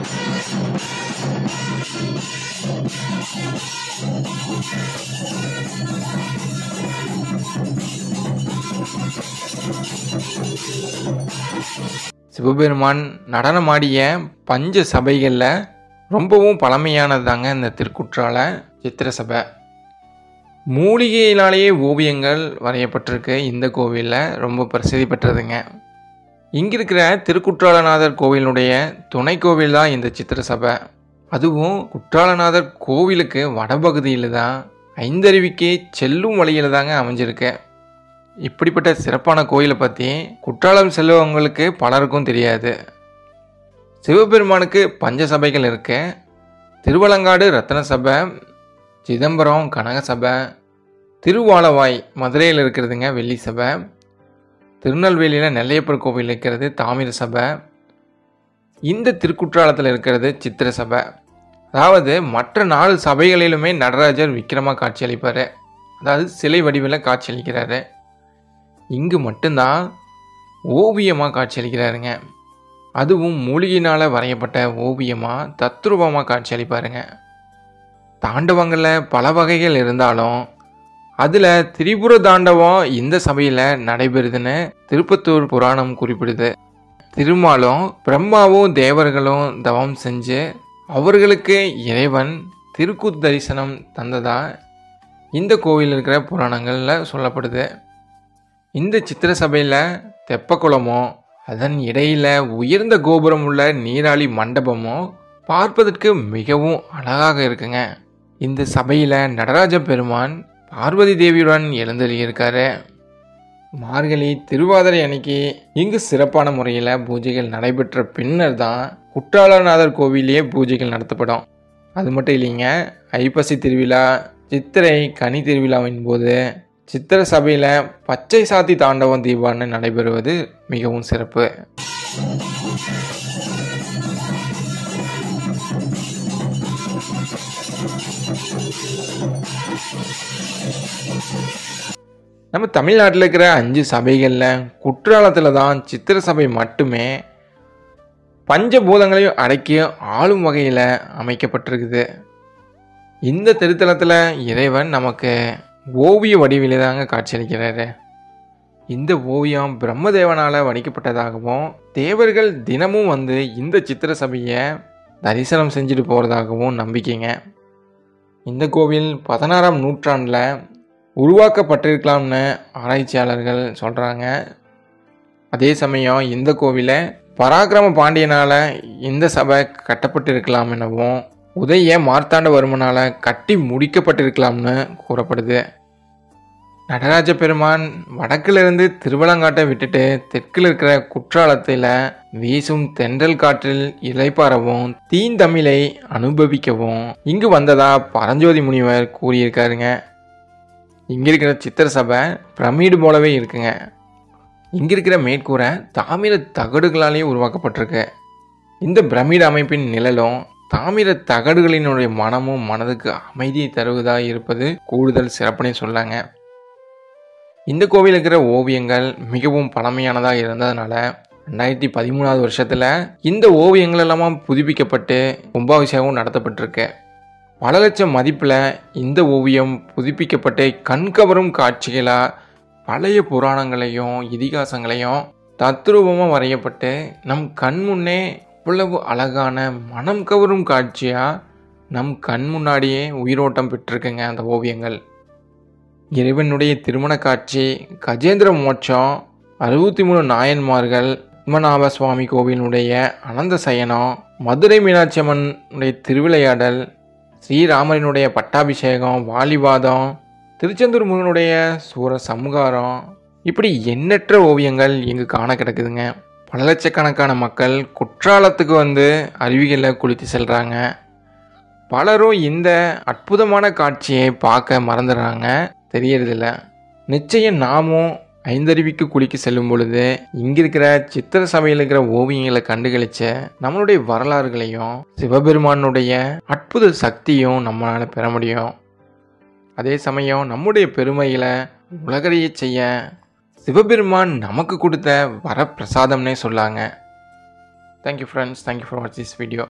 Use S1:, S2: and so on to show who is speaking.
S1: சிவபெருமான் நடனமாடிய பஞ்ச சபைகளில் ரொம்பவும் பழமையானது தாங்க இந்த திருக்குற்றால சித்திர சபை மூலிகையினாலேயே ஓவியங்கள் வரையப்பட்டிருக்கு இந்த கோவிலில் ரொம்ப பிரசித்தி பெற்றதுங்க இங்கே இருக்கிற திருக்குற்றாலநாதர் கோவிலுடைய துணை கோவில் தான் இந்த சித்திர சபை அதுவும் குற்றாலநாதர் கோவிலுக்கு வடபகுதியில் தான் ஐந்தருவிக்கு செல்லும் வழியில் தாங்க அமைஞ்சிருக்கு இப்படிப்பட்ட சிறப்பான கோயிலை பற்றி குற்றாலம் செல்வங்களுக்கு பலருக்கும் தெரியாது சிவபெருமானுக்கு பஞ்ச சபைகள் இருக்கு திருவலங்காடு ரத்ன சபை சிதம்பரம் கனக சபை திருவாலவாய் மதுரையில் இருக்கிறதுங்க வெள்ளி சபை திருநெல்வேலியில் நெல்லையப்பர் கோவில் இருக்கிறது தாமிர சபை இந்த திருக்குற்றாலத்தில் இருக்கிறது சித்திர சபை அதாவது மற்ற நாலு சபைகளிலுமே நடராஜர் விக்கிரமாக காட்சியளிப்பார் அதாவது சிலை வடிவில் காட்சியளிக்கிறாரு இங்கு மட்டும்தான் ஓவியமாக காட்சியளிக்கிறாருங்க அதுவும் மூலிகையினால் வரையப்பட்ட ஓவியமாக தத்ரூபமாக காட்சியளிப்பாருங்க தாண்டவங்களில் பல வகைகள் இருந்தாலும் அதில் திரிபுர தாண்டவம் இந்த சபையில் நடைபெறுதுன்னு திருப்பத்தூர் புராணம் குறிப்பிடுது திருமாலும் பிரம்மாவும் தேவர்களும் தவம் செஞ்சு அவர்களுக்கு இறைவன் திருக்கு தரிசனம் தந்ததா இந்த கோவில் இருக்கிற புராணங்களில் சொல்லப்படுது இந்த சித்திர சபையில் தெப்பக்குளமோ அதன் இடையில உயர்ந்த கோபுரம் உள்ள நீராளி மண்டபமோ பார்ப்பதற்கு மிகவும் அழகாக இருக்குங்க இந்த சபையில் நடராஜ பெருமான் பார்வதி தேவியுடன் எழுந்தருளியிருக்காரு மார்கழி திருவாதிரை அன்னைக்கு இங்கு சிறப்பான முறையில் பூஜைகள் நடைபெற்ற பின்னர் தான் குற்றாலநாதர் கோவிலே பூஜைகள் நடத்தப்படும் அது மட்டும் இல்லைங்க ஐப்பசி திருவிழா சித்திரை கனி திருவிழாவின் போது சித்திர சபையில் பச்சை சாத்தி தாண்டவம் தீபாவளி நடைபெறுவது மிகவும் சிறப்பு நம்ம தமிழ்நாட்டில் இருக்கிற அஞ்சு சபைகளில் குற்றாலத்தில் தான் சித்திர சபை மட்டுமே பஞ்சபூதங்களையும் அடக்கி ஆளும் வகையில் அமைக்கப்பட்டிருக்குது இந்த திருத்தலத்தில் இறைவன் நமக்கு ஓவிய வடிவிலே தாங்க காட்சியளிக்கிறாரு இந்த ஓவியம் பிரம்மதேவனால் வடிக்கப்பட்டதாகவும் தேவர்கள் தினமும் வந்து இந்த சித்திர சபையை தரிசனம் செஞ்சுட்டு போகிறதாகவும் நம்பிக்கைங்க இந்த கோவில் பதினாறாம் நூற்றாண்டில் உருவாக்கப்பட்டிருக்கலாம்னு ஆராய்ச்சியாளர்கள் சொல்கிறாங்க அதே சமயம் இந்த கோவிலை பராக்கிரம பாண்டியனால் இந்த சபை கட்டப்பட்டிருக்கலாம் எனவும் உதய மார்த்தாண்டவர்மனால் கட்டி முடிக்கப்பட்டிருக்கலாம்னு கூறப்படுது நடராஜ பெருமான் வடக்கிலிருந்து திருவலங்காட்டை விட்டுட்டு தெற்கில் இருக்கிற குற்றாலத்தில் வீசும் தென்றல் காற்றில் இலைப்பாறவும் தீந்தமிழை அனுபவிக்கவும் இங்கு வந்ததா பரஞ்சோதி முனிவர் கூறியிருக்காருங்க இங்கே இருக்கிற சித்திர சபை பிரமிடு போலவே இருக்குங்க இங்கே இருக்கிற மேற்கூரை தாமிர தகடுகளாலேயே உருவாக்கப்பட்டிருக்கு இந்த பிரமிடு அமைப்பின் நிழலும் தாமிர தகடுகளினுடைய மனமும் மனதுக்கு அமைதியை தருவதாக இருப்பது கூடுதல் சிறப்புனே சொல்லாங்க இந்த கோவில் இருக்கிற ஓவியங்கள் மிகவும் பழமையானதாக இருந்ததுனால ரெண்டாயிரத்தி பதிமூணாவது வருஷத்தில் இந்த ஓவியங்கள் எல்லாம் புதுப்பிக்கப்பட்டு கும்பாபிஷேகம் நடத்தப்பட்டிருக்கு பல லட்சம் மதிப்பில் இந்த ஓவியம் புதுப்பிக்கப்பட்டு கண்கவரும் காட்சிகளாக பழைய புராணங்களையும் இதிகாசங்களையும் தத்ரூபமாக வரையப்பட்டு நம் கண் முன்னே இவ்வளவு அழகான மனம் கவரும் காட்சியாக நம் கண் முன்னாடியே உயிரோட்டம் பெற்றிருக்குங்க அந்த ஓவியங்கள் இறைவனுடைய திருமண காட்சி கஜேந்திர மோட்சம் அறுபத்தி மூணு நாயன்மார்கள் பத்மநாப சுவாமி கோவிலுடைய அனந்த சயனம் மதுரை மீனாட்சி அம்மனுடைய திருவிளையாடல் ஸ்ரீராமரினுடைய பட்டாபிஷேகம் வாலிபாதம் திருச்செந்தூர் முருகனுடைய சூர சம்ஹாரம் இப்படி எண்ணற்ற ஓவியங்கள் இங்கு காண கிடக்குதுங்க பல லட்சக்கணக்கான மக்கள் குற்றாலத்துக்கு வந்து அருவிகளில் குளித்து செல்கிறாங்க பலரும் இந்த அற்புதமான காட்சியை பார்க்க மறந்துடுறாங்க தெரியறதில்ல நிச்சயம் நாமும் ஐந்தருவிக்கு குளிக்க செல்லும் பொழுது இங்க இருக்கிற சித்திர சபையில் இருக்கிற ஓவியங்களை கண்டுகளிச்ச நம்மளுடைய வரலாறுகளையும் சிவபெருமானுடைய அற்புத சக்தியும் நம்மளால பெற முடியும் அதே சமயம் நம்முடைய பெருமைகளை உலகறிய செய்ய சிவபெருமான் நமக்கு கொடுத்த வரப்பிரசாதம்னே சொல்லாங்க thank you friends thank you for watch this video